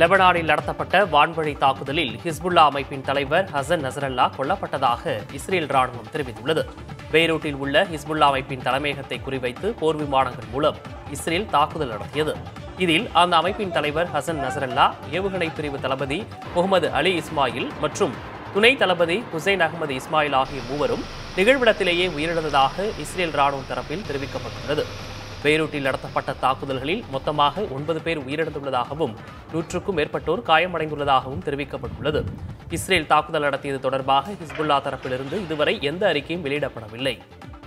லெபனானில் நடத்தப்பட்ட வான்வழி தாக்குதலில் ஹிஸ்புல்லா அமைப்பின் தலைவர் ஹசன் நசரல்லா கொல்லப்பட்டதாக இஸ்ரேல் ராணுவம் தெரிவித்துள்ளது பெய்ரூட்டில் உள்ள ஹிஸ்புல்லா அமைப்பின் தலைமையகத்தை குறிவைத்து போர் விமானங்கள் மூலம் இஸ்ரேல் தாக்குதல் நடத்தியது இதில் அந்த அமைப்பின் தலைவர் ஹசன் நசரல்லா ஏவுகணை பிரிவு தளபதி முகமது அலி இஸ்மாயில் மற்றும் துணை தளபதி ஹுசைன் அகமது இஸ்மாயில் ஆகிய மூவரும் நிகழ்விடத்திலேயே உயிரிழந்ததாக இஸ்ரேல் ராணுவம் தரப்பில் தெரிவிக்கப்பட்டுள்ளது பெய்ரூட்டில் நடத்தப்பட்ட தாக்குதல்களில் மொத்தமாக ஒன்பது பேர் உயிரிழந்துள்ளதாகவும் நூற்றுக்கும் மேற்பட்டோர் காயமடைந்துள்ளதாகவும் தெரிவிக்கப்பட்டுள்ளது இஸ்ரேல் தாக்குதல் நடத்தியது தொடர்பாக ஹிஸ்புல்லா தரப்பிலிருந்து இதுவரை எந்த அறிக்கையும் வெளியிடப்படவில்லை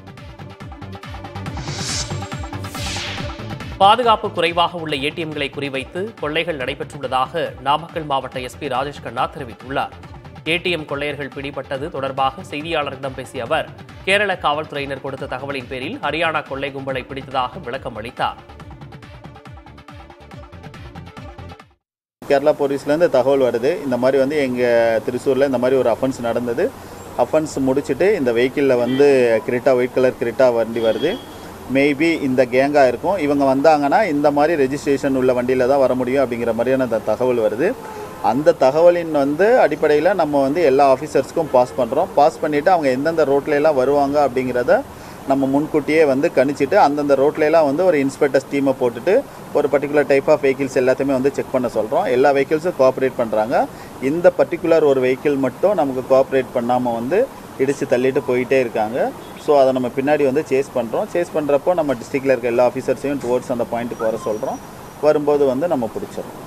பாதுகாப்பு குறைவாக உள்ள ஏடிஎம்களை குறிவைத்து கொள்ளைகள் நடைபெற்றுள்ளதாக நாமக்கல் மாவட்ட எஸ்பி ராஜேஷ் கண்ணா தெரிவித்துள்ளார் ஏடிஎம் கொள்ளையர்கள் பிடிபட்டது தொடர்பாக செய்தியாளர்களிடம் பேசிய அவர் கேரள காவல்துறையினர் கொடுத்த தகவலின் பேரில் ஹரியானா கொள்ளை கும்பலை பிடித்ததாக விளக்கம் அளித்தார் கேரளா போலீஸ்லேருந்து தகவல் வருது இந்த மாதிரி வந்து எங்கள் திருச்சூரில் இந்த மாதிரி ஒரு அஃபென்ஸ் நடந்தது அஃபென்ஸ் முடிச்சுட்டு இந்த வெஹிக்கிளில் வந்து கிரிட்டா ஒயிட் கலர் கிரிட்டா வண்டி வருது மேபி இந்த கேங்காக இருக்கும் இவங்க வந்தாங்கன்னா இந்த மாதிரி ரெஜிஸ்ட்ரேஷன் உள்ள வண்டியில் தான் வர முடியும் அப்படிங்கிற மாதிரியான அந்த தகவல் வருது அந்த தகவலின் வந்து அடிப்படையில் நம்ம வந்து எல்லா ஆஃபீஸர்ஸ்க்கும் பாஸ் பண்ணுறோம் பாஸ் பண்ணிவிட்டு அவங்க எந்தெந்த ரோட்ல எல்லாம் வருவாங்க அப்படிங்கிறத நம்ம முன்கூட்டியே வந்து கணிச்சிட்டு அந்தந்த ரோட்ல எல்லாம் வந்து ஒரு இன்ஸ்பெக்டர்ஸ் டீமை போட்டுட்டு ஒரு பர்டிகுலர் டைப் ஆஃப் வெஹிக்கிள்ஸ் எல்லாத்தையுமே வந்து செக் பண்ண சொல்கிறோம் எல்லா வெஹிக்கிள்ஸும் கோஆப்ரேட் பண்ணுறாங்க இந்த பர்டிகுலர் ஒரு வெஹிக்கிள் மட்டும் நமக்கு கோஆப்ரேட் பண்ணாமல் வந்து இடித்து தள்ளிட்டு போயிட்டே இருக்காங்க ஸோ அதை நம்ம பின்னாடி வந்து சேஸ் பண்ணுறோம் சேஸ் பண்ணுறப்போ நம்ம டிஸ்ட்ரிக்டில் இருக்க எல்லா ஆஃபீஸர்ஸையும் டுவோர்ட்ஸ் அந்த பாயிண்ட்டுக்கு வர சொல்கிறோம் வரும்போது வந்து நம்ம பிடிச்சிடறோம்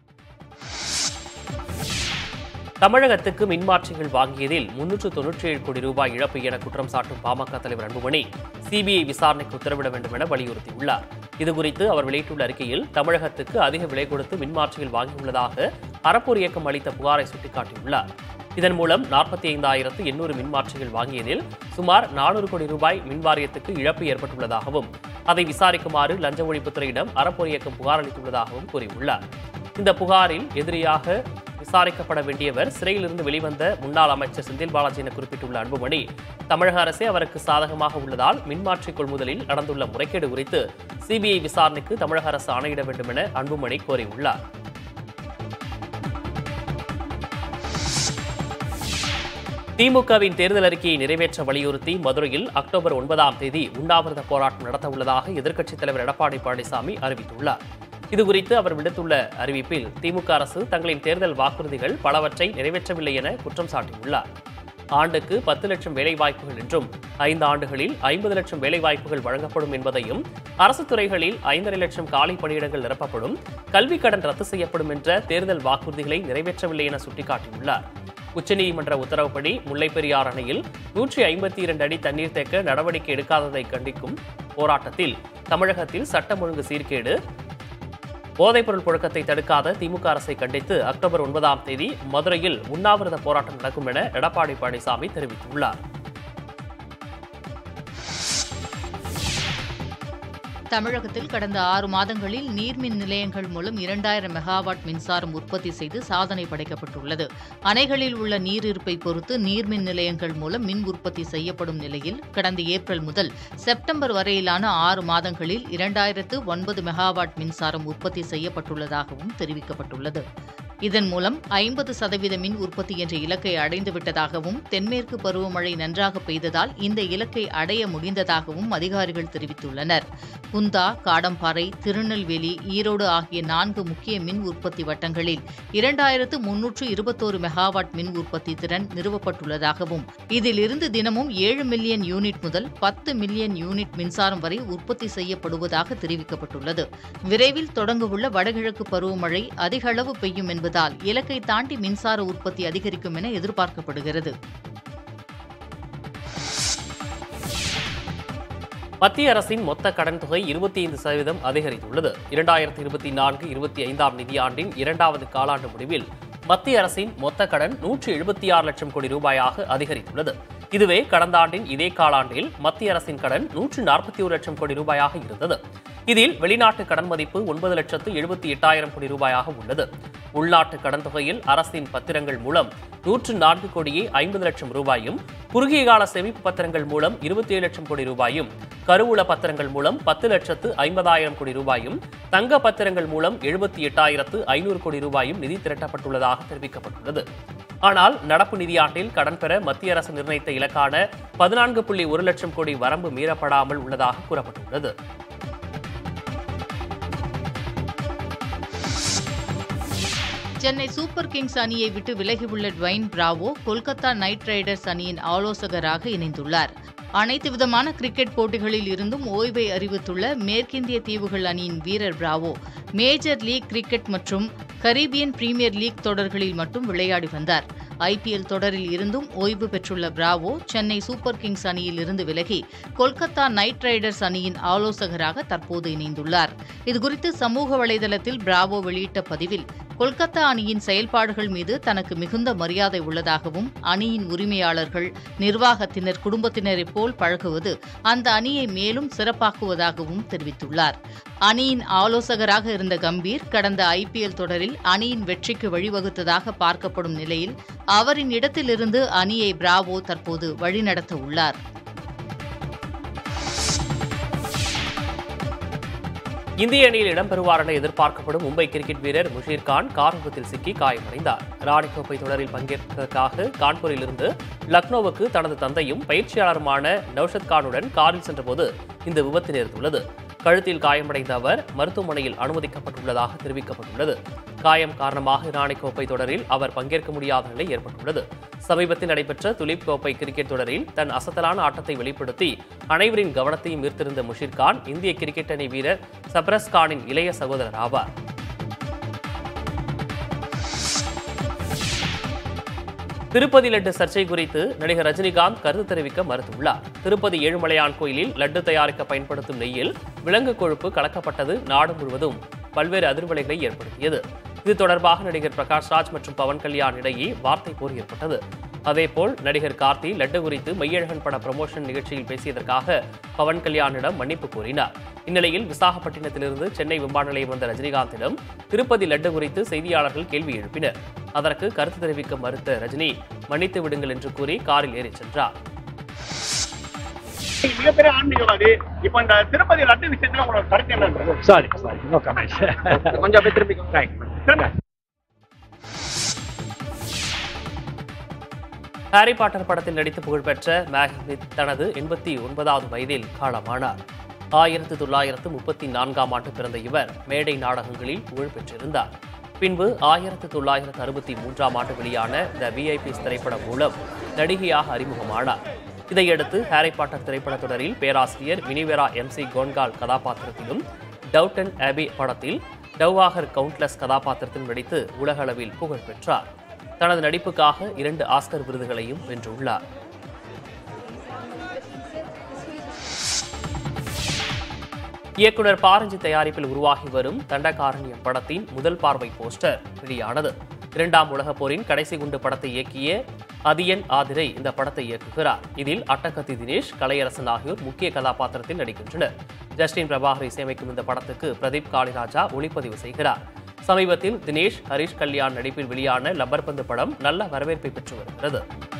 தமிழகத்துக்கு மின்மாற்றிகள் வாங்கியதில் முன்னூற்று தொன்னூற்றி ஏழு கோடி ரூபாய் இழப்பு என குற்றம் சாட்டும் பாமக தலைவர் அன்புமணி சிபிஐ விசாரணைக்கு உத்தரவிட வேண்டும் என வலியுறுத்தியுள்ளார் இதுகுறித்து அவர் வெளியிட்டுள்ள அறிக்கையில் தமிழகத்துக்கு அதிக விலை கொடுத்து மின்மாற்றிகள் வாங்கியுள்ளதாக அறப்போர் இயக்கம் அளித்த புகாரை சுட்டிக்காட்டியுள்ளார் இதன் மூலம் நாற்பத்தி ஐந்தாயிரத்து எண்ணூறு மின்மாற்றிகள் வாங்கியதில் சுமார் நானூறு கோடி ரூபாய் மின்வாரியத்துக்கு இழப்பு ஏற்பட்டுள்ளதாகவும் அதை விசாரிக்குமாறு லஞ்ச ஒழிப்புத்துறையிடம் அறப்போர் இயக்கம் புகார் அளித்துள்ளதாகவும் கூறியுள்ளார் இந்த புகாரில் எதிரியாக விசாரிக்கப்பட வேண்டியவர் சிறையிலிருந்து வெளிவந்த முன்னாள் அமைச்சர் செந்தில் பாலாஜி என குறிப்பிட்டுள்ள அன்புமணி தமிழக அரசே அவருக்கு சாதகமாக உள்ளதால் மின்மாற்றி கொள்முதலில் நடந்துள்ள முறைகேடு குறித்து சிபிஐ விசாரணைக்கு தமிழக அரசு ஆணையிட வேண்டும் என அன்புமணி கோரியுள்ளார் திமுகவின் தேர்தல் அறிக்கையை நிறைவேற்ற வலியுறுத்தி மதுரையில் அக்டோபர் ஒன்பதாம் தேதி உண்ணாவிரத போராட்டம் நடத்த உள்ளதாக எதிர்க்கட்சித் தலைவர் எடப்பாடி பழனிசாமி அறிவித்துள்ளார் இதுகுறித்து அவர் விடுத்துள்ள அறிவிப்பில் திமுக அரசு தங்களின் தேர்தல் வாக்குறுதிகள் பலவற்றை நிறைவேற்றவில்லை என குற்றம் சாட்டியுள்ளார் ஆண்டுக்கு பத்து லட்சம் வேலைவாய்ப்புகள் என்றும் ஐந்து ஆண்டுகளில் ஐம்பது லட்சம் வேலைவாய்ப்புகள் வழங்கப்படும் என்பதையும் அரசு துறைகளில் ஐந்தரை லட்சம் காலி பணியிடங்கள் நிரப்பப்படும் கல்விக் கடன் ரத்து செய்யப்படும் என்ற தேர்தல் வாக்குறுதிகளை நிறைவேற்றவில்லை என சுட்டிக்காட்டியுள்ளார் உச்சநீதிமன்ற உத்தரவுப்படி முல்லைப்பெரியார் அணையில் நூற்றி ஐம்பத்தி இரண்டு அடி தண்ணீர் தேக்க நடவடிக்கை எடுக்காததை கண்டிக்கும் போராட்டத்தில் தமிழகத்தில் சட்டம் ஒழுங்கு சீர்கேடு போதைப்பொருள் புழக்கத்தை தடுக்காத திமுக அரசை கண்டித்து அக்டோபர் ஒன்பதாம் தேதி மதுரையில் உண்ணாவிரத போராட்டம் நடக்கும் என எடப்பாடி பழனிசாமி தெரிவித்துள்ளார் தமிழகத்தில் கடந்த ஆறு மாதங்களில் நீர்மின் நிலையங்கள் மூலம் இரண்டாயிரம் மெகாவாட் மின்சாரம் உற்பத்தி செய்து சாதனை படைக்கப்பட்டுள்ளது அணைகளில் உள்ள நீர் இருப்பை பொறுத்து நீர்மின் நிலையங்கள் மூலம் மின் உற்பத்தி செய்யப்படும் நிலையில் கடந்த ஏப்ரல் முதல் செப்டம்பர் வரையிலான ஆறு மாதங்களில் இரண்டாயிரத்து ஒன்பது மெகாவாட் மின்சாரம் உற்பத்தி செய்யப்பட்டுள்ளதாகவும் தெரிவிக்கப்பட்டுள்ளது இதன் மூலம் ஐம்பது சதவீத மின் உற்பத்தி என்ற இலக்கை அடைந்துவிட்டதாகவும் தென்மேற்கு பருவமழை நன்றாக பெய்ததால் இந்த இலக்கை அடைய முடிந்ததாகவும் அதிகாரிகள் தெரிவித்துள்ளனர் குந்தா காடம்பாறை திருநெல்வேலி ஈரோடு ஆகிய நான்கு முக்கிய மின் உற்பத்தி வட்டங்களில் இரண்டாயிரத்து முன்னூற்று இருபத்தோரு மெகாவாட் மின் உற்பத்தி திறன் நிறுவப்பட்டுள்ளதாகவும் இதிலிருந்து தினமும் ஏழு மில்லியன் யூனிட் முதல் பத்து மில்லியன் யூனிட் மின்சாரம் வரை உற்பத்தி செய்யப்படுவதாக தெரிவிக்கப்பட்டுள்ளது விரைவில் தொடங்கவுள்ள வடகிழக்கு பருவமழை அதிக அளவு பெய்யும் என்பதால் இலக்கை தாண்டி மின்சார உற்பத்தி அதிகரிக்கும் என எதிர்பார்க்கப்படுகிறது மத்திய அரசின் மொத்த கடன் தொகை இருபத்தி ஐந்து சதவீதம் அதிகரித்துள்ளது இரண்டாயிரத்தி இருபத்தி நான்கு இருபத்தி ஐந்தாம் நிதியாண்டின் இரண்டாவது காலாண்டு முடிவில் மத்திய அரசின் மொத்த கடன் நூற்றி எழுபத்தி ஆறு லட்சம் கோடி ரூபாயாக அதிகரித்துள்ளது இதுவே கடந்த ஆண்டின் இதே காலாண்டில் மத்திய அரசின் கடன் நூற்று நாற்பத்தி ஒரு லட்சம் கோடி ரூபாயாக இருந்தது இதில் வெளிநாட்டு கடன் மதிப்பு ஒன்பது லட்சத்து எழுபத்தி எட்டாயிரம் கோடி ரூபாயாக உள்ளது உள்நாட்டு கடன் தொகையில் அரசின் பத்திரங்கள் மூலம் நூற்று நான்கு கோடியே ஐம்பது லட்சம் ரூபாயும் குறுகிய கால சேமிப்பு பத்திரங்கள் மூலம் இருபத்தி ஏழு லட்சம் கோடி ரூபாயும் கருவூல பத்திரங்கள் மூலம் பத்து லட்சத்து ஐம்பதாயிரம் கோடி ரூபாயும் தங்க பத்திரங்கள் மூலம் எழுபத்தி எட்டாயிரத்து ஐநூறு கோடி ரூபாயும் நிதி திரட்டப்பட்டுள்ளதாக தெரிவிக்கப்பட்டுள்ளது ஆனால் நடப்பு நிதியாண்டில் கடன் பெற மத்திய அரசு நிர்ணயித்த இலக்கான பதினான்கு புள்ளி ஒரு லட்சம் கோடி வரம்பு மீறப்படாமல் உள்ளதாக கூறப்பட்டுள்ளது சென்னை சூப்பர் கிங்ஸ் அணியை விட்டு விலகியுள்ள Dwayne Bravo Kolkata knight riders அணியின் ஆலோசகராக இணைந்துள்ளார் அனைத்து விதமான கிரிக்கெட் போட்டிகளில் இருந்தும் ஓய்வை அறிவித்துள்ள மேற்கிந்திய தீவுகள் அணியின் வீரர் பிராவோ மேஜர் லீக் கிரிக்கெட் மற்றும் கரீபியன் பிரீமியர் லீக் தொடர்களில் மட்டும் விளையாடி வந்தார் ஐபிஎல் தொடரில் இருந்தும் ஓய்வு பெற்றுள்ள பிராவோ சென்னை சூப்பர் கிங்ஸ் அணியில் இருந்து விலகி கொல்கத்தா நைட் ரைடர்ஸ் அணியின் ஆலோசகராக தற்போது இணைந்துள்ளார் இதுகுறித்து சமூக வலைதளத்தில் பிராவோ வெளியிட்ட பதிவில் கொல்கத்தா அணியின் செயல்பாடுகள் மீது தனக்கு மிகுந்த மரியாதை உள்ளதாகவும் அணியின் உரிமையாளர்கள் நிர்வாகத்தினர் குடும்பத்தினரைப் போல் பழகுவது அந்த அணியை மேலும் சிறப்பாக்குவதாகவும் தெரிவித்துள்ளார் அணியின் ஆலோசகராக இருந்த கம்பீர் கடந்த ஐபிஎல் தொடரில் அணியின் வெற்றிக்கு வழிவகுத்ததாக பார்க்கப்படும் நிலையில் அவரின் இடத்திலிருந்து அணியை பிராவோ தற்போது வழிநடத்த உள்ளார் இந்திய அணியில் இடம்பெறுவார் என எதிர்பார்க்கப்படும் மும்பை கிரிக்கெட் வீரர் முஷீர் கான் கார் விபத்தில் சிக்கி காயமடைந்தார் ராணி கோப்பை தொடரில் பங்கேற்பதற்காக கான்பூரிலிருந்து லக்னோவுக்கு தனது தந்தையும் பயிற்சியாளருமான நௌஷத் கானுடன் காரில் சென்றபோது இந்த விபத்து நேர்ந்துள்ளது கழுத்தில் காயமடைந்த அவர் மருத்துவமனையில் அனுமதிக்கப்பட்டுள்ளதாக தெரிவிக்கப்பட்டுள்ளது காயம் காரணமாக ராணி கோப்பை தொடரில் அவர் பங்கேற்க முடியாத நிலை ஏற்பட்டுள்ளது சமீபத்தில் நடைபெற்ற துலீப் கோப்பை கிரிக்கெட் தொடரில் தன் அசத்தலான ஆட்டத்தை வெளிப்படுத்தி அனைவரின் கவனத்தையும் ஈர்த்திருந்த முஷீர் கான் இந்திய கிரிக்கெட் அணி வீரர் சப்ரஸ் கானின் இளைய சகோதரர் ஆவார் திருப்பதி லட்டு சர்ச்சை குறித்து நடிகர் ரஜினிகாந்த் கருத்து தெரிவிக்க மறுத்துள்ளார் திருப்பதி ஏழுமலையான் கோயிலில் லட்டு தயாரிக்க பயன்படுத்தும் நெய்யில் விலங்கு கொழுப்பு கலக்கப்பட்டது நாடு முழுவதும் பல்வேறு அதிர்வலைகளை ஏற்படுத்தியது இது தொடர்பாக நடிகர் பிரகாஷ் ராஜ் மற்றும் பவன் கல்யாண் இடையே வார்த்தை போர் ஏற்பட்டது அதேபோல் நடிகர் கார்த்தி லட்டு குறித்து மையழகன் பட ப்ரமோஷன் நிகழ்ச்சியில் பேசியதற்காக பவன் கல்யாணிடம் மன்னிப்பு கோரினார் இந்நிலையில் விசாகப்பட்டினத்திலிருந்து சென்னை விமான நிலையம் வந்த ரஜினிகாந்திடம் திருப்பதி லட்டு குறித்து செய்தியாளர்கள் கேள்வி எழுப்பினர் அதற்கு கருத்து தெரிவிக்க மறுத்த ரஜினி மன்னித்து விடுங்கள் என்று கூறி காரில் ஏறிச் சென்றார் நீங்க மிகப்பெரிய ஆன்மீகவாதி இப்போ இந்த திருப்பதி லட்டு விஷயத்துல உங்களோட கருத்து என்ன சாரி சாரி நோ கமெண்ட்ஸ் கொஞ்சம் அப்படியே திரும்பி திரும்ப ஹாரி பாட்டர் படத்தில் நடித்து புகழ்பெற்ற மேக்னித் தனது எண்பத்தி ஒன்பதாவது வயதில் காலமானார் ஆயிரத்து தொள்ளாயிரத்து முப்பத்தி நான்காம் ஆண்டு பிறந்த இவர் மேடை நாடகங்களில் புகழ் பெற்றிருந்தார் பின்பு ஆயிரத்து தொள்ளாயிரத்து அறுபத்தி மூன்றாம் ஆண்டு வெளியான த விஐபிஸ் திரைப்படம் மூலம் நடிகையாக அறிமுகமானார் இதையடுத்து ஹாரி பாட்டர் திரைப்படத் தொடரில் பேராசிரியர் மினிவேரா எம் சி கோன்கால் கதாபாத்திரத்திலும் டவுட்டன் ஆபி படத்தில் டவ்வாகர் கவுண்ட்லெஸ் கதாபாத்திரத்தில் நடித்து உலக அளவில் புகழ் பெற்றார் தனது நடிப்புக்காக இரண்டு ஆஸ்கர் விருதுகளையும் வென்றுள்ளார் இயக்குனர் பாரஞ்சி தயாரிப்பில் உருவாகி வரும் தண்டகாரண்யம் படத்தின் முதல் பார்வை போஸ்டர் வெளியானது இரண்டாம் உலகப் போரின் கடைசி குண்டு படத்தை இயக்கிய அதியன் ஆதிரை இந்த படத்தை இயக்குகிறார் இதில் அட்டகத்தி தினேஷ் கலையரசன் ஆகியோர் முக்கிய கதாபாத்திரத்தில் நடிக்கின்றனர் ஜஸ்டின் பிரபாகர் இசையமைக்கும் இந்த படத்துக்கு பிரதீப் காளிராஜா ஒளிப்பதிவு செய்கிறார் சமீபத்தில் தினேஷ் ஹரிஷ் கல்யாண் நடிப்பில் வெளியான லப்பர் பந்து படம் நல்ல வரவேற்பை பெற்று வருகிறது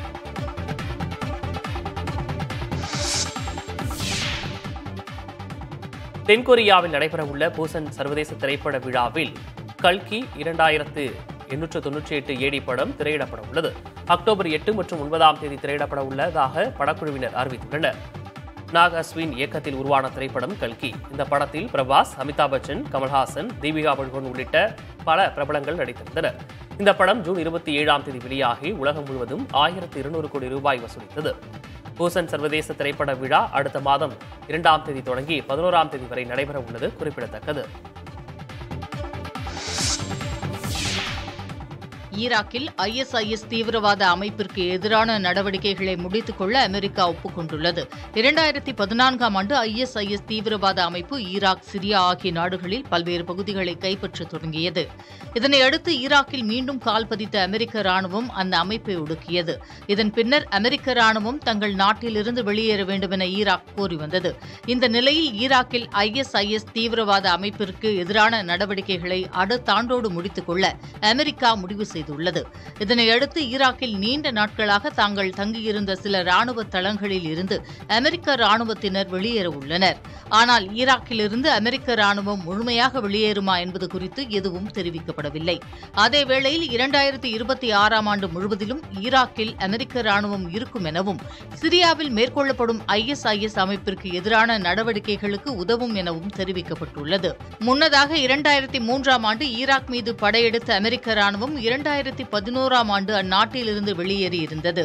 தென்கொரியாவில் நடைபெறவுள்ள பூசன் சர்வதேச திரைப்பட விழாவில் கல்கி இரண்டாயிரத்து எண்ணூற்று தொன்னூற்றி எட்டு ஏடி படம் திரையிடப்பட உள்ளது அக்டோபர் எட்டு மற்றும் ஒன்பதாம் தேதி திரையிடப்பட உள்ளதாக படக்குழுவினர் அறிவித்துள்ளனர் நாக் அஸ்வின் இயக்கத்தில் உருவான திரைப்படம் கல்கி இந்த படத்தில் பிரபாஸ் அமிதாப் பச்சன் கமல்ஹாசன் தீபிகா படுகோன் உள்ளிட்ட பல பிரபலங்கள் நடித்திருந்தனர் இந்த படம் ஜூன் இருபத்தி ஏழாம் தேதி வெளியாகி உலகம் முழுவதும் ஆயிரத்து இருநூறு கோடி ரூபாய் வசூலித்தது பூசன் சர்வதேச திரைப்பட விழா அடுத்த மாதம் இரண்டாம் தேதி தொடங்கி பதினோராம் தேதி வரை நடைபெற உள்ளது குறிப்பிடத்தக்கது ஈராக்கில் ஐஎஸ்ஐஎஸ் தீவிரவாத அமைப்பிற்கு எதிரான நடவடிக்கைகளை முடித்துக் கொள்ள அமெரிக்கா ஒப்புக்கொண்டுள்ளது இரண்டாயிரத்தி பதினான்காம் ஆண்டு ஐஎஸ்ஐஎஸ் தீவிரவாத அமைப்பு ஈராக் சிரியா ஆகிய நாடுகளில் பல்வேறு பகுதிகளை கைப்பற்ற தொடங்கியது இதனையடுத்து ஈராக்கில் மீண்டும் கால் பதித்த அமெரிக்க ராணுவம் அந்த அமைப்பை ஒடுக்கியது இதன் பின்னர் அமெரிக்க ராணுவம் தங்கள் நாட்டிலிருந்து வெளியேற வேண்டும் என ஈராக் கோரி வந்தது இந்த நிலையில் ஈராக்கில் ஐஎஸ்ஐஎஸ் தீவிரவாத அமைப்பிற்கு எதிரான நடவடிக்கைகளை அடுத்த ஆண்டோடு முடித்துக் கொள்ள அமெரிக்கா முடிவு செய்துள்ளது இதனையடுத்து ஈராக்கில் நீண்ட நாட்களாக தாங்கள் தங்கியிருந்த சில ராணுவ தளங்களில் இருந்து அமெரிக்க ராணுவத்தினர் வெளியேற உள்ளனர் ஆனால் ஈராக்கிலிருந்து அமெரிக்க ராணுவம் முழுமையாக வெளியேறுமா என்பது குறித்து எதுவும் தெரிவிக்கப்படவில்லை அதேவேளையில் இரண்டாயிரத்தி இருபத்தி ஆறாம் ஆண்டு முழுவதிலும் ஈராக்கில் அமெரிக்க ராணுவம் இருக்கும் எனவும் சிரியாவில் மேற்கொள்ளப்படும் ஐஎஸ்ஐஎஸ் அமைப்பிற்கு எதிரான நடவடிக்கைகளுக்கு உதவும் எனவும் தெரிவிக்கப்பட்டுள்ளது முன்னதாக இரண்டாயிரத்தி மூன்றாம் ஆண்டு ஈராக் மீது படையெடுத்த அமெரிக்க ராணுவம் இரண்டாயிரத்தி பதினோராம் ஆண்டு அந்நாட்டிலிருந்து வெளியேறியிருந்தது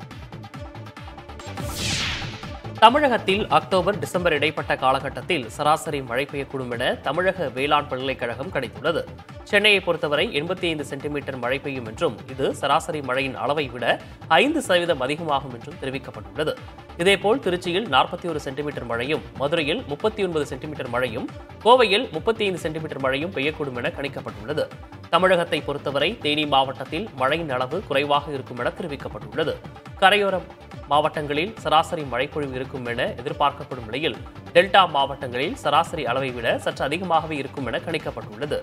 தமிழகத்தில் அக்டோபர் டிசம்பர் இடைப்பட்ட காலகட்டத்தில் சராசரி மழை பெய்யக்கூடும் என தமிழக வேளாண் பல்கலைக்கழகம் கணித்துள்ளது சென்னையை பொறுத்தவரை எண்பத்தி ஐந்து சென்டிமீட்டர் மழை பெய்யும் என்றும் இது சராசரி மழையின் அளவை விட ஐந்து சதவீதம் அதிகமாகும் என்றும் தெரிவிக்கப்பட்டுள்ளது இதேபோல் திருச்சியில் நாற்பத்தி ஒரு சென்டிமீட்டர் மழையும் மதுரையில் முப்பத்தி ஒன்பது சென்டிமீட்டர் மழையும் கோவையில் முப்பத்தி ஐந்து சென்டிமீட்டர் மழையும் பெய்யக்கூடும் என கணிக்கப்பட்டுள்ளது தமிழகத்தை பொறுத்தவரை தேனி மாவட்டத்தில் மழையின் அளவு குறைவாக இருக்கும் என தெரிவிக்கப்பட்டுள்ளது கரையோர மாவட்டங்களில் சராசரி மழைப்பொழிவு இருக்கும் என எதிர்பார்க்கப்படும் நிலையில் டெல்டா மாவட்டங்களில் சராசரி அளவை விட சற்று அதிகமாகவே இருக்கும் என கணிக்கப்பட்டுள்ளது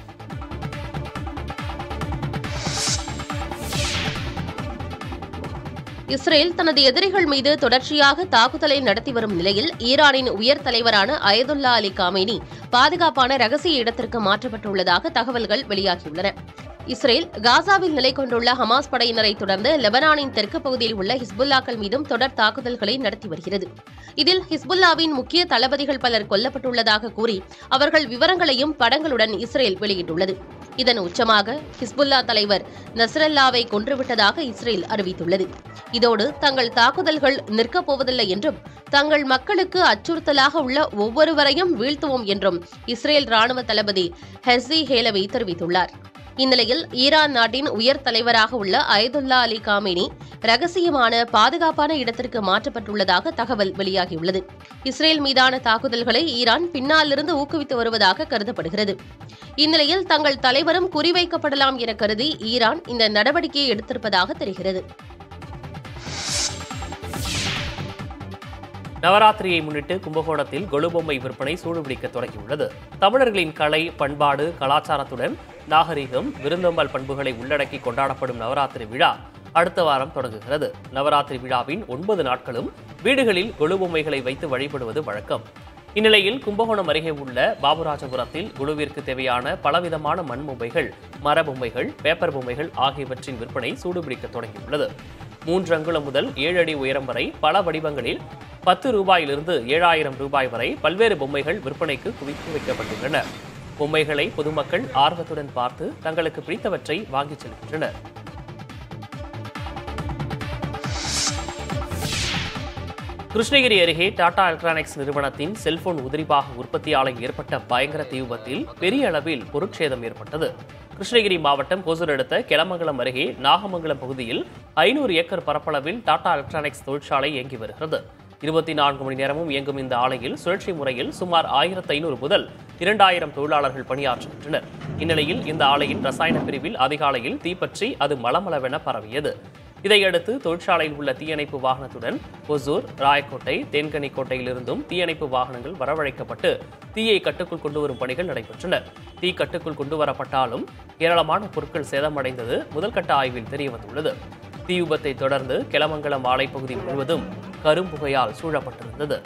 இஸ்ரேல் தனது எதிரிகள் மீது தொடர்ச்சியாக தாக்குதலை நடத்தி வரும் நிலையில் ஈரானின் உயர் தலைவரான அயதுல்லா அலி காமேனி பாதுகாப்பான ரகசிய இடத்திற்கு மாற்றப்பட்டுள்ளதாக தகவல்கள் வெளியாகியுள்ளன இஸ்ரேல் காசாவில் நிலை கொண்டுள்ள ஹமாஸ் படையினரை தொடர்ந்து லெபனானின் தெற்கு பகுதியில் உள்ள ஹிஸ்புல்லாக்கள் மீதும் தொடர் தாக்குதல்களை நடத்தி வருகிறது இதில் ஹிஸ்புல்லாவின் முக்கிய தளபதிகள் பலர் கொல்லப்பட்டுள்ளதாக கூறி அவர்கள் விவரங்களையும் படங்களுடன் இஸ்ரேல் வெளியிட்டுள்ளது இதன் உச்சமாக ஹிஸ்புல்லா தலைவர் நஸ்ரல்லாவை கொன்றுவிட்டதாக இஸ்ரேல் அறிவித்துள்ளது இதோடு தங்கள் தாக்குதல்கள் நிற்கப் போவதில்லை என்றும் தங்கள் மக்களுக்கு அச்சுறுத்தலாக உள்ள ஒவ்வொருவரையும் வீழ்த்துவோம் என்றும் இஸ்ரேல் ராணுவ தளபதி ஹெர்சி ஹேலவி தெரிவித்துள்ளார் இந்நிலையில் ஈரான் நாட்டின் உயர் தலைவராக உள்ள அயதுல்லா அலி காமேனி ரகசியமான பாதுகாப்பான இடத்திற்கு மாற்றப்பட்டுள்ளதாக தகவல் வெளியாகியுள்ளது இஸ்ரேல் மீதான தாக்குதல்களை ஈரான் பின்னாலிருந்து ஊக்குவித்து வருவதாக கருதப்படுகிறது இந்நிலையில் தங்கள் தலைவரும் குறிவைக்கப்படலாம் என கருதி ஈரான் இந்த நடவடிக்கையை எடுத்திருப்பதாக தெரிகிறது நவராத்திரியை முன்னிட்டு கும்பகோணத்தில் கொலுபொம்மை விற்பனை சூடுபிடிக்க தொடங்கியுள்ளது தமிழர்களின் கலை பண்பாடு கலாச்சாரத்துடன் நாகரிகம் விருந்தோம்பல் பண்புகளை உள்ளடக்கி கொண்டாடப்படும் நவராத்திரி விழா அடுத்த வாரம் தொடங்குகிறது நவராத்திரி விழாவின் ஒன்பது நாட்களும் வீடுகளில் கொலுபொம்மைகளை வைத்து வழிபடுவது வழக்கம் இந்நிலையில் கும்பகோணம் அருகே உள்ள பாபுராஜபுரத்தில் குழுவிற்கு தேவையான பலவிதமான மண் பொம்மைகள் மர பொம்மைகள் பேப்பர் பொம்மைகள் ஆகியவற்றின் விற்பனை சூடுபிடிக்க தொடங்கியுள்ளது மூன்று அங்குலம் முதல் ஏழு அடி உயரம் வரை பல வடிவங்களில் பத்து ரூபாயிலிருந்து ஏழாயிரம் ரூபாய் வரை பல்வேறு பொம்மைகள் விற்பனைக்கு குவித்து வைக்கப்பட்டுள்ளன பொம்மைகளை பொதுமக்கள் ஆர்வத்துடன் பார்த்து தங்களுக்கு பிடித்தவற்றை வாங்கிச் செல்கின்றனர் கிருஷ்ணகிரி அருகே டாடா எலக்ட்ரானிக்ஸ் நிறுவனத்தின் செல்போன் உதிரிபாக உற்பத்தி ஆலை ஏற்பட்ட பயங்கர தீ விபத்தில் பெரிய அளவில் பொருட்சேதம் ஏற்பட்டது கிருஷ்ணகிரி மாவட்டம் ஹோசூர் அடுத்த கெலமங்கலம் அருகே நாகமங்கலம் பகுதியில் ஐநூறு ஏக்கர் பரப்பளவில் டாடா எலக்ட்ரானிக்ஸ் தொழிற்சாலை இயங்கி வருகிறது இருபத்தி நான்கு மணி நேரமும் இயங்கும் இந்த ஆலையில் சுழற்சி முறையில் சுமார் ஆயிரத்து ஐநூறு முதல் இரண்டாயிரம் தொழிலாளர்கள் பணியாற்றுகின்றனர் இந்நிலையில் இந்த ஆலையின் ரசாயன பிரிவில் அதிகாலையில் தீப்பற்றி அது மளமளவென பரவியது இதையடுத்து தொழிற்சாலையில் உள்ள தீயணைப்பு வாகனத்துடன் ஒசூர் ராயக்கோட்டை தேன்கனிக்கோட்டையிலிருந்தும் தீயணைப்பு வாகனங்கள் வரவழைக்கப்பட்டு தீயை கட்டுக்குள் கொண்டு வரும் பணிகள் நடைபெற்றன தீ கட்டுக்குள் கொண்டு வரப்பட்டாலும் ஏராளமான பொருட்கள் சேதமடைந்தது முதல்கட்ட ஆய்வில் தெரியவந்துள்ளது தீ விபத்தை தொடர்ந்து கெலமங்கலம் ஆலை பகுதி முழுவதும் கரும்புகையால் சூழப்பட்டிருந்தது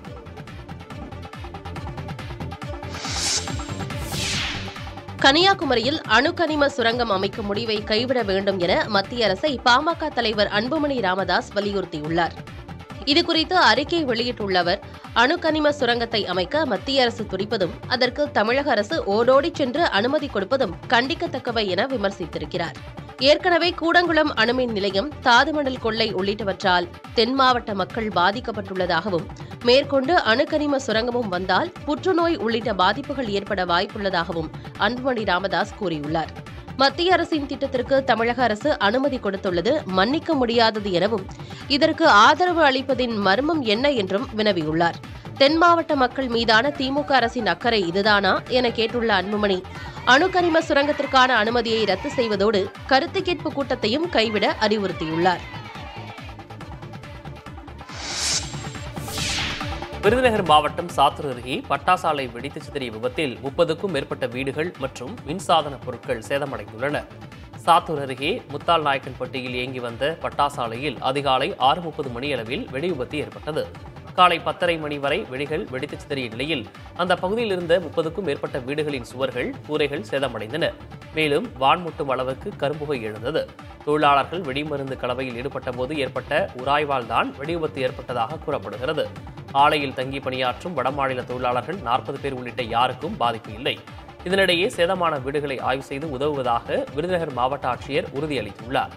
கன்னியாகுமரியில் அணுக்கனிம சுரங்கம் அமைக்கும் முடிவை கைவிட வேண்டும் என மத்திய அரசை பாமக தலைவர் அன்புமணி ராமதாஸ் வலியுறுத்தியுள்ளார் இதுகுறித்து அறிக்கை வெளியிட்டுள்ள அவர் அணுக்கனிம சுரங்கத்தை அமைக்க மத்திய அரசு துடிப்பதும் அதற்கு தமிழக அரசு ஓடோடி சென்று அனுமதி கொடுப்பதும் கண்டிக்கத்தக்கவை என விமர்சித்திருக்கிறார் ஏற்கனவே கூடங்குளம் அணுமின் நிலையம் தாதுமணல் கொள்ளை உள்ளிட்டவற்றால் தென் மாவட்ட மக்கள் பாதிக்கப்பட்டுள்ளதாகவும் மேற்கொண்டு அணுக்கனிம சுரங்கமும் வந்தால் புற்றுநோய் உள்ளிட்ட பாதிப்புகள் ஏற்பட வாய்ப்புள்ளதாகவும் அன்புமணி ராமதாஸ் கூறியுள்ளார் மத்திய அரசின் திட்டத்திற்கு தமிழக அரசு அனுமதி கொடுத்துள்ளது மன்னிக்க முடியாதது எனவும் இதற்கு ஆதரவு அளிப்பதின் மர்மம் என்ன என்றும் வினவியுள்ளார் தென் மாவட்ட மக்கள் மீதான திமுக அரசின் அக்கறை இதுதானா என கேட்டுள்ள அன்புமணி அணுக்கரிம சுரங்கத்திற்கான அனுமதியை ரத்து செய்வதோடு கருத்து கேட்பு கூட்டத்தையும் கைவிட அறிவுறுத்தியுள்ளார் விருதுநகர் மாவட்டம் சாத்தூர் அருகே பட்டாசாலை வெடித்து சிதறிய விபத்தில் முப்பதுக்கும் மேற்பட்ட வீடுகள் மற்றும் மின்சாதன பொருட்கள் சேதமடைந்துள்ளன சாத்தூர் அருகே முத்தால் நாயக்கன்பட்டியில் இயங்கி வந்த பட்டாசாலையில் அதிகாலை ஆறு முப்பது மணியளவில் வெடி விபத்து ஏற்பட்டது காலை பத்தரை மணி வரை வெடிகள் வெடித்து சிதறிய நிலையில் அந்த பகுதியில் இருந்த முப்பதுக்கும் மேற்பட்ட வீடுகளின் சுவர்கள் கூரைகள் சேதமடைந்தன மேலும் வான்முட்டும் அளவுக்கு கரும்புகை எழுந்தது தொழிலாளர்கள் வெடிமருந்து கலவையில் ஈடுபட்ட போது ஏற்பட்ட உராய்வால் தான் வெடி விபத்து ஏற்பட்டதாக கூறப்படுகிறது ஆலையில் தங்கி பணியாற்றும் வடமாநில தொழிலாளர்கள் நாற்பது பேர் உள்ளிட்ட யாருக்கும் பாதிப்பு இல்லை இதனிடையே சேதமான வீடுகளை ஆய்வு செய்து உதவுவதாக விருதுநகர் மாவட்ட ஆட்சியர் உறுதியளித்துள்ளார்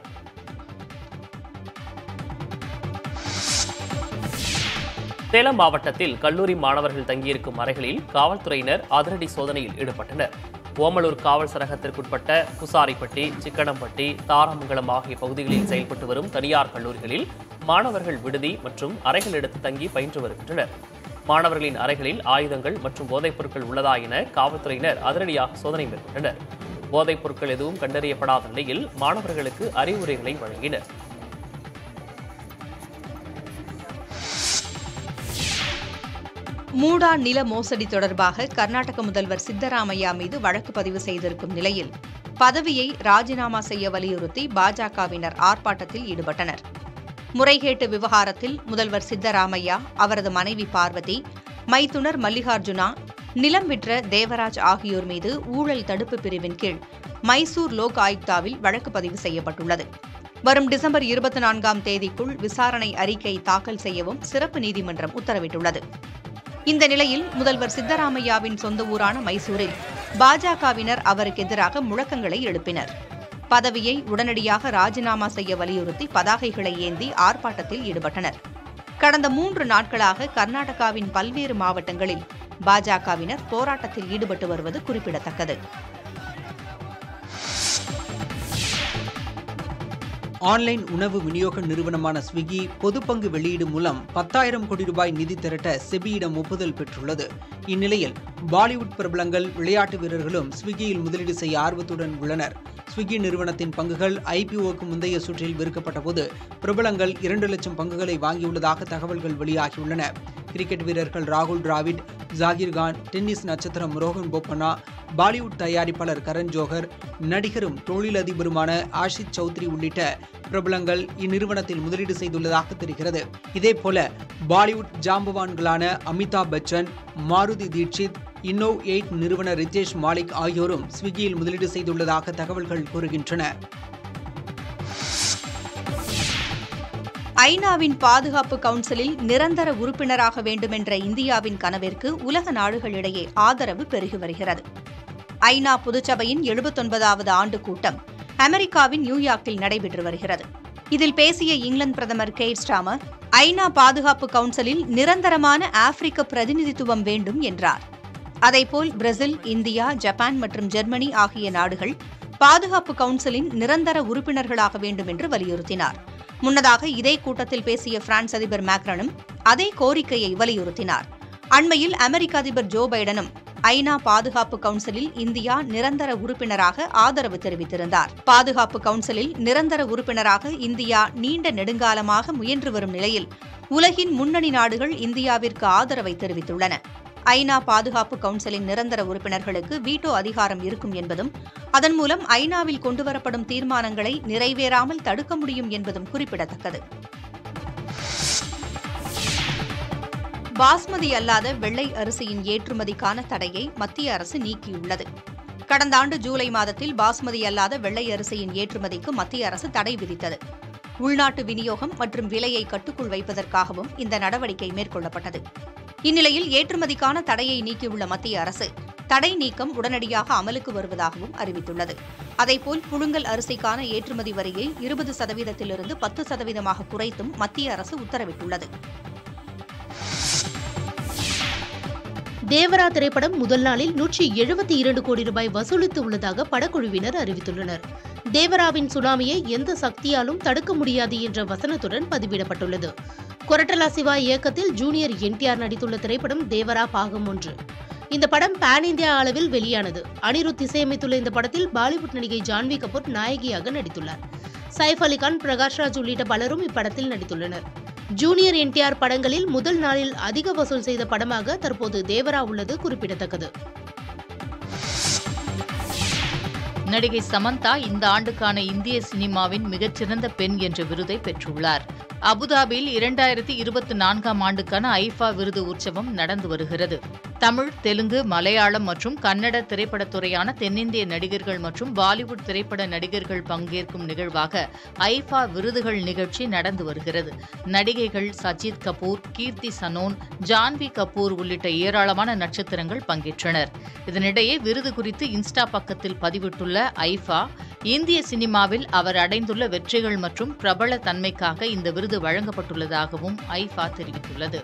சேலம் மாவட்டத்தில் கல்லூரி மாணவர்கள் தங்கியிருக்கும் அறைகளில் காவல்துறையினர் அதிரடி சோதனையில் ஈடுபட்டனர் ஓமலூர் காவல் சரகத்திற்குட்பட்ட குசாரிப்பட்டி சிக்கனம்பட்டி தாராமங்கலம் ஆகிய பகுதிகளில் செயல்பட்டு வரும் தனியார் கல்லூரிகளில் மாணவர்கள் விடுதி மற்றும் அறைகள் எடுத்து தங்கி பயின்று வருகின்றனர் மாணவர்களின் அறைகளில் ஆயுதங்கள் மற்றும் போதைப் பொருட்கள் உள்ளதா என காவல்துறையினர் அதிரடியாக சோதனை மேற்கொண்டனர் போதைப் பொருட்கள் எதுவும் கண்டறியப்படாத நிலையில் மாணவர்களுக்கு அறிவுரைகளை வழங்கினர் மூடா நில மோசடி தொடர்பாக கர்நாடக முதல்வர் சித்தராமையா மீது வழக்கு பதிவு செய்திருக்கும் நிலையில் பதவியை ராஜினாமா செய்ய வலியுறுத்தி பாஜகவினர் ஆர்ப்பாட்டத்தில் ஈடுபட்டனர் முறைகேட்டு விவகாரத்தில் முதல்வர் சித்தராமையா அவரது மனைவி பார்வதி மைத்துனர் மல்லிகார்ஜுனா நிலம் விற்ற தேவராஜ் ஆகியோர் மீது ஊழல் தடுப்பு பிரிவின் கீழ் மைசூர் லோக் ஆயுக்தாவில் வழக்கு பதிவு செய்யப்பட்டுள்ளது வரும் டிசம்பர் இருபத்தி நான்காம் தேதிக்குள் விசாரணை அறிக்கை தாக்கல் செய்யவும் சிறப்பு நீதிமன்றம் உத்தரவிட்டுள்ளது இந்த நிலையில் முதல்வர் சித்தராமையாவின் சொந்த ஊரான மைசூரில் பாஜகவினர் அவருக்கு எதிராக முழக்கங்களை எழுப்பினர் பதவியை உடனடியாக ராஜினாமா செய்ய வலியுறுத்தி பதாகைகளை ஏந்தி ஆர்ப்பாட்டத்தில் ஈடுபட்டனர் கடந்த மூன்று நாட்களாக கர்நாடகாவின் பல்வேறு மாவட்டங்களில் பாஜகவினர் போராட்டத்தில் ஈடுபட்டு வருவது குறிப்பிடத்தக்கது ஆன்லைன் உணவு விநியோக நிறுவனமான ஸ்விக்கி பொதுப்பங்கு வெளியீடு மூலம் பத்தாயிரம் கோடி ரூபாய் நிதி திரட்ட செபியிடம் ஒப்புதல் பெற்றுள்ளது இந்நிலையில் பாலிவுட் பிரபலங்கள் விளையாட்டு வீரர்களும் ஸ்விக்கியில் முதலீடு செய்ய ஆர்வத்துடன் உள்ளனர் ஸ்விக்கி நிறுவனத்தின் பங்குகள் ஐபிஓக்கு முந்தைய சுற்றில் விற்கப்பட்ட போது பிரபலங்கள் இரண்டு லட்சம் பங்குகளை வாங்கியுள்ளதாக தகவல்கள் வெளியாகியுள்ளன கிரிக்கெட் வீரர்கள் ராகுல் டிராவிட் ஜாகிர் கான் டென்னிஸ் நட்சத்திரம் ரோஹன் போப்பண்ணா பாலிவுட் தயாரிப்பாளர் கரண் ஜோஹர் நடிகரும் தொழிலதிபருமான ஆஷித் சௌத்ரி உள்ளிட்ட பிரபலங்கள் இந்நிறுவனத்தில் முதலீடு செய்துள்ளதாக தெரிகிறது இதேபோல பாலிவுட் ஜாம்பவான்களான அமிதாப் பச்சன் மாருதி தீட்சித் இன்னோவ் எயிட் நிறுவனர் ரிதேஷ் மாலிக் ஆகியோரும் ஸ்விக்கியில் முதலீடு செய்துள்ளதாக தகவல்கள் கூறுகின்றன ஐநாவின் பாதுகாப்பு கவுன்சிலில் நிரந்தர உறுப்பினராக வேண்டுமென்ற இந்தியாவின் கனவிற்கு உலக நாடுகளிடையே ஆதரவு பெருகி வருகிறது ஐநா பொதுச்சபையின் எழுபத்தொன்பதாவது ஆண்டு கூட்டம் அமெரிக்காவின் நியூயார்க்கில் நடைபெற்று வருகிறது இதில் பேசிய இங்கிலாந்து பிரதமர் கெய்ர் ஸ்டாமர் ஐநா பாதுகாப்பு கவுன்சிலில் நிரந்தரமான ஆப்பிரிக்க பிரதிநிதித்துவம் வேண்டும் என்றார் அதேபோல் பிரேசில் இந்தியா ஜப்பான் மற்றும் ஜெர்மனி ஆகிய நாடுகள் பாதுகாப்பு கவுன்சிலின் நிரந்தர உறுப்பினர்களாக வேண்டும் என்று வலியுறுத்தினார் முன்னதாக இதே கூட்டத்தில் பேசிய பிரான்ஸ் அதிபர் மேக்ரனும் அதே கோரிக்கையை வலியுறுத்தினார் அண்மையில் அமெரிக்க அதிபர் ஜோ பைடனும் ஐநா பாதுகாப்பு கவுன்சிலில் இந்தியா நிரந்தர உறுப்பினராக ஆதரவு தெரிவித்திருந்தார் பாதுகாப்பு கவுன்சிலில் நிரந்தர உறுப்பினராக இந்தியா நீண்ட நெடுங்காலமாக முயன்று வரும் நிலையில் உலகின் முன்னணி நாடுகள் இந்தியாவிற்கு ஆதரவை தெரிவித்துள்ளன ஐநா பாதுகாப்பு கவுன்சிலின் நிரந்தர உறுப்பினர்களுக்கு வீட்டோ அதிகாரம் இருக்கும் என்பதும் அதன் மூலம் ஐநாவில் கொண்டுவரப்படும் தீர்மானங்களை நிறைவேறாமல் தடுக்க முடியும் என்பதும் குறிப்பிடத்தக்கது பாஸ்மதி அல்லாத வெள்ளை அரிசியின் ஏற்றுமதிக்கான தடையை மத்திய அரசு நீக்கியுள்ளது கடந்த ஆண்டு ஜூலை மாதத்தில் பாஸ்மதி அல்லாத வெள்ளை அரிசியின் ஏற்றுமதிக்கு மத்திய அரசு தடை விதித்தது உள்நாட்டு விநியோகம் மற்றும் விலையை கட்டுக்குள் வைப்பதற்காகவும் இந்த நடவடிக்கை மேற்கொள்ளப்பட்டது இந்நிலையில் ஏற்றுமதிக்கான தடையை நீக்கியுள்ள மத்திய அரசு தடை நீக்கம் உடனடியாக அமலுக்கு வருவதாகவும் அறிவித்துள்ளது அதேபோல் புழுங்கல் அரிசிக்கான ஏற்றுமதி வரியை இருபது சதவீதத்திலிருந்து பத்து சதவீதமாக குறைத்தும் மத்திய அரசு உத்தரவிட்டுள்ளது தேவரா திரைப்படம் முதல் நாளில் நூற்றி எழுபத்தி இரண்டு கோடி ரூபாய் வசூலித்து உள்ளதாக படக்குழுவினர் அறிவித்துள்ளனர் தேவராவின் சுனாமியை எந்த சக்தியாலும் தடுக்க முடியாது என்ற வசனத்துடன் பதிவிடப்பட்டுள்ளது கொரட்டலா சிவா இயக்கத்தில் ஜூனியர் என்டிஆர் நடித்துள்ள திரைப்படம் தேவரா பாகம் ஒன்று இந்த படம் பேன் இந்தியா அளவில் வெளியானது அனிருத் இசையமைத்துள்ள இந்த படத்தில் பாலிவுட் நடிகை ஜான்வி கபூர் நாயகியாக நடித்துள்ளார் சைஃப் அலிகான் பிரகாஷ்ராஜ் உள்ளிட்ட பலரும் இப்படத்தில் நடித்துள்ளனர் ஜூனியர் என்டிஆர் படங்களில் முதல் நாளில் அதிக வசூல் செய்த படமாக தற்போது தேவரா உள்ளது குறிப்பிடத்தக்கது நடிகை சமந்தா இந்த ஆண்டுக்கான இந்திய சினிமாவின் மிகச்சிறந்த பெண் என்ற விருதை பெற்றுள்ளார் அபுதாபியில் இரண்டாயிரத்தி இருபத்தி நான்காம் ஆண்டுக்கான ஐஃபா விருது உற்சவம் நடந்து வருகிறது தமிழ் தெலுங்கு மலையாளம் மற்றும் கன்னட திரைப்படத்துறையான தென்னிந்திய நடிகர்கள் மற்றும் பாலிவுட் திரைப்பட நடிகர்கள் பங்கேற்கும் நிகழ்வாக ஐஃபா விருதுகள் நிகழ்ச்சி நடந்து வருகிறது நடிகைகள் சஜித் கபூர் கீர்த்தி சனோன் ஜான்வி கபூர் உள்ளிட்ட ஏராளமான நட்சத்திரங்கள் பங்கேற்றனர் இதனிடையே விருது குறித்து இன்ஸ்டா பக்கத்தில் பதிவிட்டுள்ள ஐஃபா இந்திய சினிமாவில் அவர் அடைந்துள்ள வெற்றிகள் மற்றும் பிரபல தன்மைக்காக இந்த விருது வழங்கப்பட்டுள்ளதாகவும் ஐஃபா தெரிவித்துள்ளது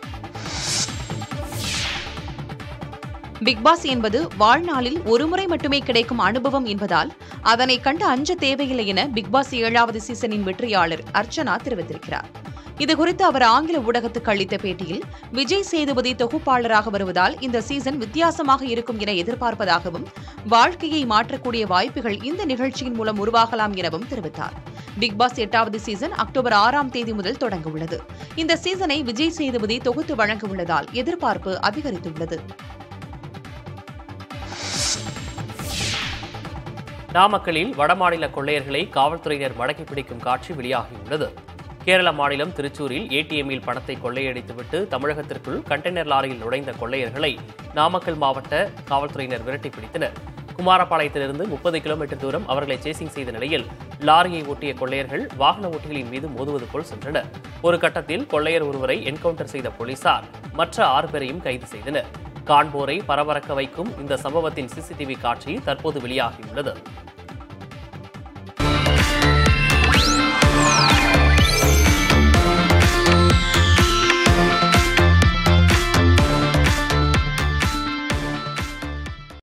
பிக் பாஸ் என்பது வாழ்நாளில் ஒருமுறை மட்டுமே கிடைக்கும் அனுபவம் என்பதால் அதனை கண்டு அஞ்ச தேவையில்லை என பிக் பாஸ் ஏழாவது சீசனின் வெற்றியாளர் அர்ச்சனா தெரிவித்திருக்கிறார் இதுகுறித்து அவர் ஆங்கில ஊடகத்துக்கு அளித்த பேட்டியில் விஜய் சேதுபதி தொகுப்பாளராக வருவதால் இந்த சீசன் வித்தியாசமாக இருக்கும் என எதிர்பார்ப்பதாகவும் வாழ்க்கையை மாற்றக்கூடிய வாய்ப்புகள் இந்த நிகழ்ச்சியின் மூலம் உருவாகலாம் எனவும் தெரிவித்தார் பிக் பாஸ் எட்டாவது சீசன் அக்டோபர் ஆறாம் தேதி முதல் தொடங்க உள்ளது இந்த சீசனை விஜய் சேதுபதி தொகுத்து வழங்க உள்ளதால் எதிர்பார்ப்பு அதிகரித்துள்ளது நாமக்கலில் வடமாநில கொள்ளையர்களை காவல்துறையினர் மடக்கி பிடிக்கும் காட்சி வெளியாகியுள்ளது கேரள மாநிலம் திருச்சூரில் ஏடிஎம்மில் பணத்தை கொள்ளையடித்துவிட்டு தமிழகத்திற்குள் கண்டெய்னர் லாரியில் நுழைந்த கொள்ளையர்களை நாமக்கல் மாவட்ட காவல்துறையினர் விரட்டி பிடித்தனர் குமாரபாளையத்திலிருந்து முப்பது கிலோமீட்டர் தூரம் அவர்களை சேசிங் செய்த நிலையில் லாரியை ஓட்டிய கொள்ளையர்கள் வாகன ஓட்டிகளின் மீது மோதுவது போல் சென்றனர் ஒரு கட்டத்தில் கொள்ளையர் ஒருவரை என்கவுண்டர் செய்த போலீசார் மற்ற ஆறு பேரையும் கைது செய்தனர் காண்போரை பரபரக்க வைக்கும் இந்த சம்பவத்தின் சிசிடிவி காட்சி தற்போது வெளியாகியுள்ளது